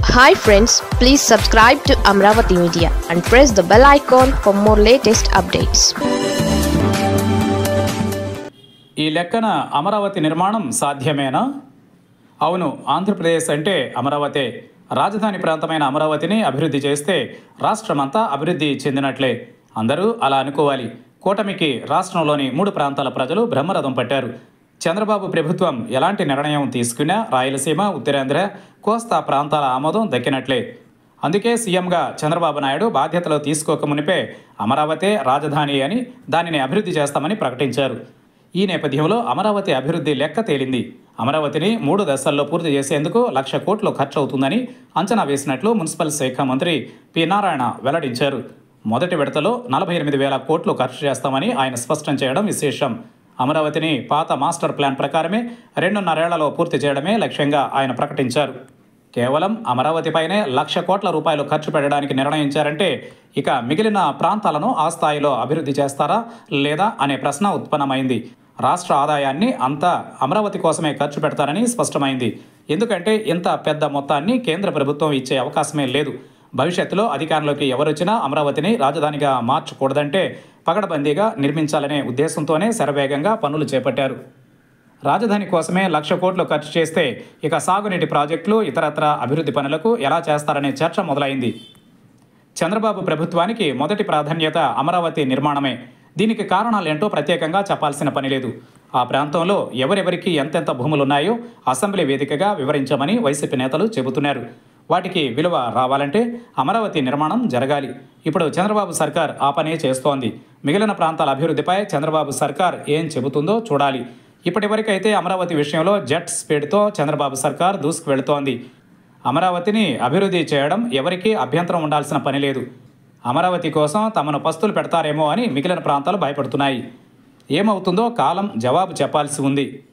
hi friends please subscribe to Amaravati media and press the bell icon for more latest updates ఈ లెక్కన అమరావతి నిర్మాణం సాధ్యమేనా అవును ఆంధ్రప్రదేశ్ అంటే అమరావతే రాజధాని ప్రాంతమైన అమరావతిని అభివృద్ధి చేస్తే రాష్ట్రమంతా అభివృద్ధి చెందినట్లే అందరూ అలా అనుకోవాలి కూటమికి రాష్ట్రంలోని మూడు ప్రాంతాల ప్రజలు బ్రహ్మరథం పట్టారు చంద్రబాబు ప్రభుత్వం ఎలాంటి నిర్ణయం తీసుకున్నా రాయలసీమ ఉత్తరాంధ్ర కోస్తా ప్రాంతాల ఆమోదం దక్కినట్లే అందుకే సీఎంగా చంద్రబాబు నాయుడు బాధ్యతలు తీసుకోక మునిపే అమరావతే రాజధాని అని దానిని అభివృద్ధి చేస్తామని ప్రకటించారు ఈ నేపథ్యంలో అమరావతి అభివృద్ధి లెక్క తేలింది అమరావతిని మూడు దశల్లో పూర్తి చేసేందుకు లక్ష కోట్లు ఖర్చు అవుతుందని అంచనా వేసినట్లు మున్సిపల్ శాఖ మంత్రి పి నారాయణ వెల్లడించారు మొదటి విడతలో నలభై ఎనిమిది వేల కోట్లు ఖర్చు చేస్తామని ఆయన స్పష్టం చేయడం విశేషం అమరావతిని పాత మాస్టర్ ప్లాన్ ప్రకారమే రెండున్నరేళ్లలో పూర్తి చేయడమే లక్ష్యంగా ఆయన ప్రకటించారు కేవలం అమరావతిపైనే లక్ష కోట్ల రూపాయలు ఖర్చు పెట్టడానికి నిర్ణయించారంటే ఇక మిగిలిన ప్రాంతాలను ఆ స్థాయిలో అభివృద్ధి చేస్తారా లేదా అనే ప్రశ్న ఉత్పన్నమైంది రాష్ట్ర ఆదాయాన్ని అంతా అమరావతి కోసమే ఖర్చు పెడతారని స్పష్టమైంది ఎందుకంటే ఇంత పెద్ద మొత్తాన్ని కేంద్ర ప్రభుత్వం ఇచ్చే అవకాశమే లేదు భవిష్యత్తులో అధికారంలోకి ఎవరొచ్చినా అమరావతిని రాజధానిగా మార్చకూడదంటే పగడబందీగా నిర్మించాలనే ఉద్దేశంతోనే శరవేగంగా పనులు చేపట్టారు రాజధాని కోసమే లక్ష కోట్లు ఖర్చు చేస్తే ఇక సాగునీటి ప్రాజెక్టులు ఇతరత్ర అభివృద్ధి పనులకు ఎలా చేస్తారనే చర్చ మొదలైంది చంద్రబాబు ప్రభుత్వానికి మొదటి ప్రాధాన్యత అమరావతి నిర్మాణమే దీనికి కారణాలేంటో ప్రత్యేకంగా చెప్పాల్సిన పని లేదు ఆ ప్రాంతంలో ఎవరెవరికి ఎంతెంత భూములున్నాయో అసెంబ్లీ వేదికగా వివరించమని వైసీపీ నేతలు చెబుతున్నారు వాటికి విలువ రావాలంటే అమరావతి నిర్మాణం జరగాలి ఇప్పుడు చంద్రబాబు సర్కార్ ఆ పనే చేస్తోంది మిగిలిన ప్రాంతాల అభివృద్ధిపై చంద్రబాబు సర్కార్ ఏం చెబుతుందో చూడాలి ఇప్పటివరకైతే అమరావతి విషయంలో జెట్ స్పీడ్తో చంద్రబాబు సర్కార్ దూసుకు వెళుతోంది అమరావతిని అభివృద్ధి చేయడం ఎవరికీ అభ్యంతరం ఉండాల్సిన పని లేదు అమరావతి కోసం తమను పస్తులు పెడతారేమో అని మిగిలిన ప్రాంతాలు భయపడుతున్నాయి ఏమవుతుందో కాలం జవాబు చెప్పాల్సి ఉంది